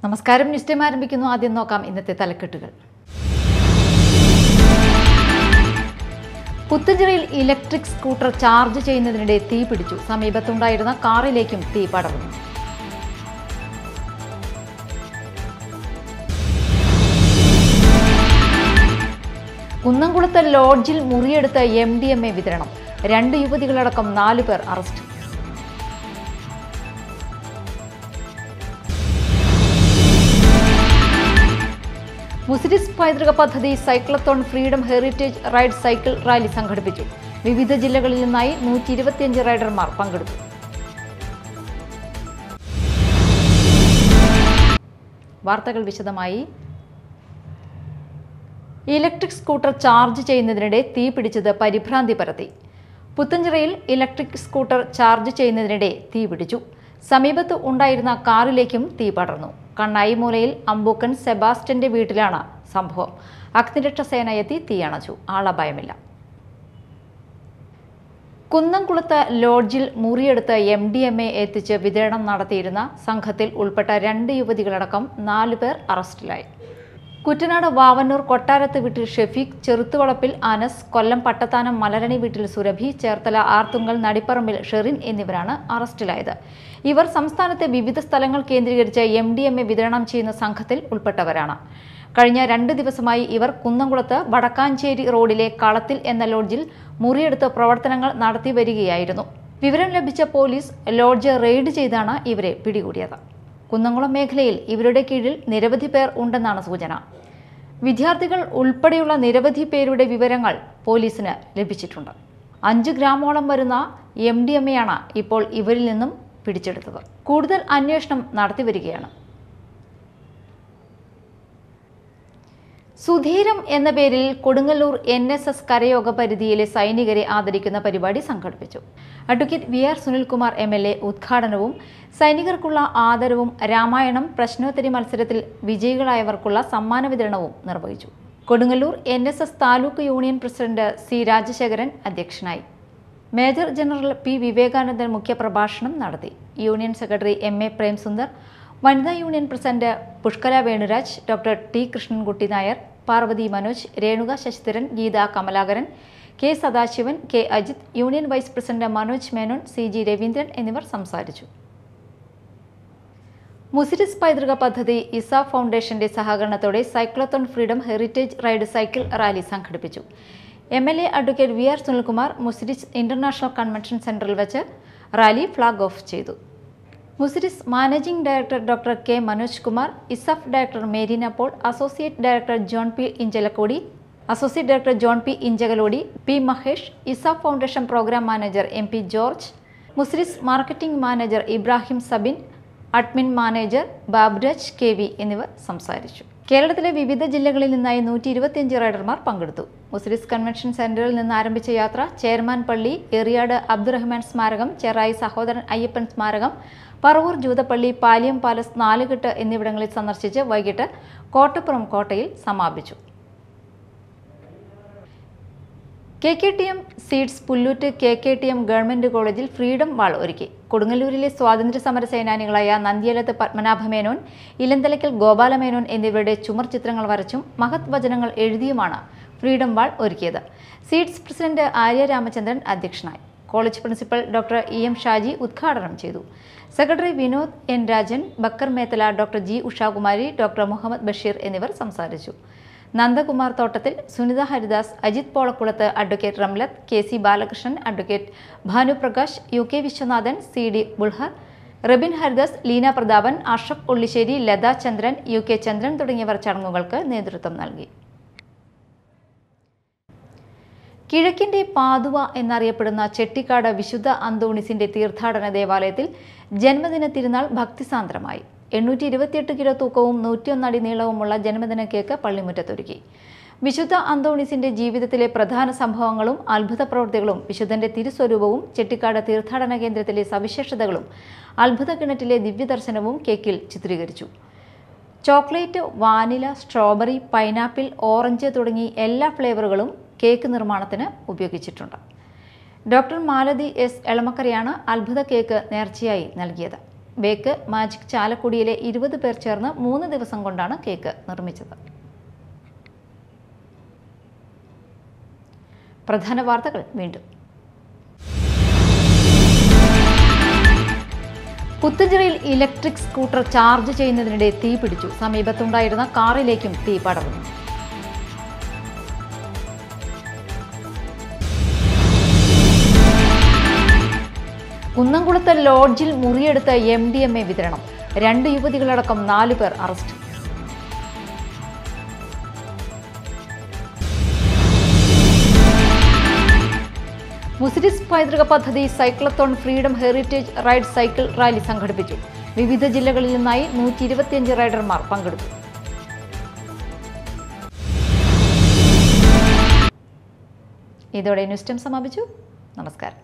നമസ്കാരം news time ആരംഭിക്കുന്നു ആദ്യം നോക്കാം ഇന്നത്തെ തലക്കെട്ടുകൾ പുത്തഞ്ചിറയിൽ ഇലക്ട്രിക് സ്കൂട്ടർ ചാർജ് ചെയ്യുന്നതിനിടെ തീ പിടിച്ചു സമീപത്തുണ്ടായിരുന്ന കാറിലേക്കും തീ പടർന്നു കുന്നംകുളത്ത് ലോഡ്ജിൽ മുറിയെടുത്ത എം ഡി എം എ വിതരണം രണ്ട് യുവതികളടക്കം നാലു പേർ അറസ്റ്റ് മുസിരിസ് പൈതൃക പദ്ധതി cyclathon freedom heritage ride cycle rally സംഘടിപ്പിച്ചു വിവിധ ജില്ലകളിൽ നിന്നായി നൂറ്റി ഇരുപത്തിയഞ്ച് റൈഡർമാർ പങ്കെടുത്തു വാർത്തകൾ വിശദമായി ഇലക്ട്രിക് സ്കൂട്ടർ ചാർജ് ചെയ്യുന്നതിനിടെ തീ പിടിച്ചത് പരിഭ്രാന്തി പരത്തി പുത്തഞ്ചിറയിൽ ഇലക്ട്രിക് സ്കൂട്ടർ ചാർജ് ചെയ്യുന്നതിനിടെ തീ പിടിച്ചു സമീപത്ത് ഉണ്ടായിരുന്ന കാറിലേക്കും തീ പടർന്നു കണ്ണായിമൂലയിൽ അമ്പൂക്കൻ സെബാസ്റ്റ്യന്റെ വീട്ടിലാണ് സംഭവം അഗ്നിരക്ഷാസേന എത്തി തീയണച്ചു ആളപായമില്ല കുന്നംകുളത്ത് ലോഡ്ജിൽ മുറിയെടുത്ത് എം ഡി എം എ എത്തിച്ച് വിതരണം നടത്തിയിരുന്ന സംഘത്തിൽ ഉൾപ്പെട്ട രണ്ട് യുവതികളടക്കം നാലു പേർ അറസ്റ്റിലായി കുട്ടനാട് വാവന്നൂർ കൊട്ടാരത്ത് വീട്ടിൽ ഷെഫീഖ് ചെറുത്തുവളപ്പിൽ അനസ് കൊല്ലം പട്ടത്താനം മലരണി വീട്ടിൽ സുരഭി ചേർത്തല ആർത്തുങ്കൽ നടിപ്പറമ്പിൽ ഷെറിൻ എന്നിവരാണ് അറസ്റ്റിലായത് ഇവർ സംസ്ഥാനത്തെ വിവിധ സ്ഥലങ്ങൾ കേന്ദ്രീകരിച്ച് എം ഡി എം എ വിതരണം ചെയ്യുന്ന സംഘത്തിൽ ഉൾപ്പെട്ടവരാണ് കഴിഞ്ഞ രണ്ട് ദിവസമായി ഇവർ കുന്നംകുളത്ത് വടക്കാഞ്ചേരി റോഡിലെ കളത്തിൽ എന്ന ലോഡ്ജിൽ മുറിയെടുത്ത് പ്രവർത്തനങ്ങൾ നടത്തി വരികയായിരുന്നു വിവരം ലഭിച്ച പോലീസ് ലോഡ്ജ് റെയ്ഡ് ചെയ്താണ് ഇവരെ പിടികൂടിയത് കുന്നംകുളം മേഖലയിൽ ഇവരുടെ കീഴിൽ നിരവധി പേർ ഉണ്ടെന്നാണ് സൂചന വിദ്യാർത്ഥികൾ ഉൾപ്പെടെയുള്ള നിരവധി പേരുടെ വിവരങ്ങൾ പോലീസിന് ലഭിച്ചിട്ടുണ്ട് അഞ്ച് ഗ്രാമോളം വരുന്ന എം ഡി എം എയാണ് ഇപ്പോൾ ഇവരിൽ നിന്നും പിടിച്ചെടുത്തത് കൂടുതൽ അന്വേഷണം നടത്തിവരികയാണ് സുധീരം എന്ന പേരിൽ കൊടുങ്ങല്ലൂർ എൻ എസ് എസ് കരയോഗ പരിധിയിലെ സൈനികരെ ആദരിക്കുന്ന പരിപാടി സംഘടിപ്പിച്ചു advocate V R Sunilkumar M L A ഉദ്ഘാടനവും സൈനികർക്കുള്ള ആദരവും രാമായണം പ്രശ്നോത്തരി മത്സരത്തിൽ വിജയികളായവർക്കുള്ള സമ്മാന വിതരണവും നിർവഹിച്ചു Kodungallur N S S taluk union president C Rajasekharan അധ്യക്ഷനായി മേജർ ജനറൽ പി വിവേകാനന്ദൻ മുഖ്യപ്രഭാഷണം നടത്തി union secretary M A Premsundar വനിതാ union president Pushkala Venuraj doctor T Krishnankutty Nair Parvathy Manoj Renuka Sasidharan Geetha Kamalakaran K Sadasivan K Ajith union vice president Manoj Menon C G Raveendran എന്നിവർ സംസാരിച്ചു മുസിരിസ് പൈതൃക പദ്ധതി ഇസ ഫൗണ്ടേഷന്റെ സഹകരണത്തോടെ cyclothon freedom heritage ride cycle rally സംഘടിപ്പിച്ചു M L A advocate V R Sunilkumar Muziris international convention സെന്ററിൽ വെച്ച് റാലി ഫ്ളാഗ് ഓഫ് ചെയ്തു Muziris managing director doctor K Manoj Kumar ESAF director Mereena Paul associate director John P Inchalakodi associate director John P Inchakalodi P Mahesh ESAF foundation programme manager M P George മുസ്ലിസ് marketing manager Ibrahim Sabin admin manager Baburaj K V എന്നിവർ സംസാരിച്ചു കേരളത്തിലെ വിവിധ ജില്ലകളിൽ നിന്നായി നൂറ്റി ഇരുപത്തിയഞ്ച് റൈഡർമാർ പങ്കെടുത്തു മുസ്ലിസ് കൺവെൻഷൻ സെന്ററിൽ നിന്ന് ആരംഭിച്ച യാത്ര ചേർമാൻ പള്ളി എറിയാട് അബ്ദുറഹ്മാൻ സ്മാരകം ചെറായി സഹോദരൻ അയ്യപ്പൻ സ്മാരകം പറവൂർ ജൂതപ്പള്ളി പാലിയം പാലസ് നാലുകെട്ട് എന്നിവിടങ്ങളിൽ സന്ദർശിച്ച് വൈകിട്ട് കോട്ടപ്പുറം കോട്ടയിൽ സമാപിച്ചു K K T M seeds Pullut K K T M government കോളേജിൽ ഫ്രീഡം വാൾ ഒരുക്കി കൊടുങ്ങല്ലൂരിലെ സ്വാതന്ത്ര്യ സമര സേനാനികളായ നന്ദിയലത്ത് പത്മനാഭ മേനോൻ ഇലന്തലയ്ക്കൽ ഗോപാലമേനോൻ എന്നിവരുടെ ചുമർ ചിത്രങ്ങൾ വരച്ചും മഹത് വചനങ്ങൾ എഴുതിയുമാണ് ഫ്രീഡം വാൾ ഒരുക്കിയത് സീഡ്സ് പ്രസിഡന്റ് ആര്യ രാമചന്ദ്രൻ അധ്യക്ഷനായി college principal doctor E M Shaji ഉദ്ഘാടനം ചെയ്തു secretary Vinod N Rajan Bakkar Methala doctor G Ushakumari doctor Muhammad Basheer എന്നിവർ സംസാരിച്ചു Nandakumar Thottathil Sunitha Haridas Ajith Polakkulath advocate Ramlath K C Balakrishnan advocate Bhanuprakash U K Viswanathan C D Bulhar Rabin Haridas Leena Prathapan Ashaf Ullisseri Latha Chandran U K Chandran തുടങ്ങിയവർ ചടങ്ങുകൾക്ക് നേതൃത്വം നൽകി കിഴക്കിന്റെ പാതുവ എന്നറിയപ്പെടുന്ന ചെട്ടിക്കാട് വിശുദ്ധ അന്തോണിസിന്റെ തീർത്ഥാടന ദേവാലയത്തിൽ ജന്മദിന തിരുനാൾ ഭക്തിസാന്ദ്രമായി എണ്ണൂറ്റി ഇരുപത്തിയെട്ട് കിലോ തൂക്കവും നൂറ്റിയൊന്നടി നീളവുമുള്ള ജന്മദിന കേക്ക് പള്ളിമുറ്റത്തൊരുക്കി വിശുദ്ധ അന്തോണിസിന്റെ ജീവിതത്തിലെ പ്രധാന സംഭവങ്ങളും അത്ഭുത പ്രവൃത്തികളും വിശുദ്ധന്റെ തിരുസ്വരൂപവും ചെട്ടിക്കാട് തീർത്ഥാടന കേന്ദ്രത്തിലെ സവിശേഷതകളും അത്ഭുത കിണറ്റിലെ ദിവ്യദർശനവും കേക്കിൽ ചിത്രീകരിച്ചു chocolate vanilla strawberry pineapple orange തുടങ്ങി എല്ലാ ഫ്ലേവറുകളും കേക്ക് നിർമ്മാണത്തിന് ഉപയോഗിച്ചിട്ടുണ്ട് ഡോക്ടർ മാലതി എസ് എളമക്കരയാണ് അത്ഭുത കേക്ക് നേർച്ചയായി നൽകിയത് ബേക്ക് മാജിക് ചാലക്കുടിയിലെ ഇരുപത് പേർ ചേർന്ന് മൂന്ന് ദിവസം കൊണ്ടാണ് കേക്ക് നിർമ്മിച്ചത് പ്രധാന വാർത്തകൾ വീണ്ടും പുത്തഞ്ചിറയിൽ ഇലക്ട്രിക് സ്കൂട്ടർ ചാർജ് ചെയ്യുന്നതിനിടെ തീ പിടിച്ചു സമീപത്തുണ്ടായിരുന്ന കാറിലേക്കും തീ പടർന്നു കുന്നംകുളത്ത് ലോഡ്ജിൽ മുറിയെടുത്ത എം ഡി എം എ വിതരണം രണ്ട് യുവതികളടക്കം നാലു പേർ അറസ്റ്റ് മുസിരിസ് പൈതൃക പദ്ധതി cyclathon freedom heritage ride cycle rally സംഘടിപ്പിച്ചു വിവിധ ജില്ലകളിൽ നിന്നായി നൂറ്റി ഇരുപത്തിയഞ്ച് റൈഡർമാർ പങ്കെടുത്തു ഇതോടെ ന്യൂസ് ടൈം സമാപിച്ചു നമസ്കാരം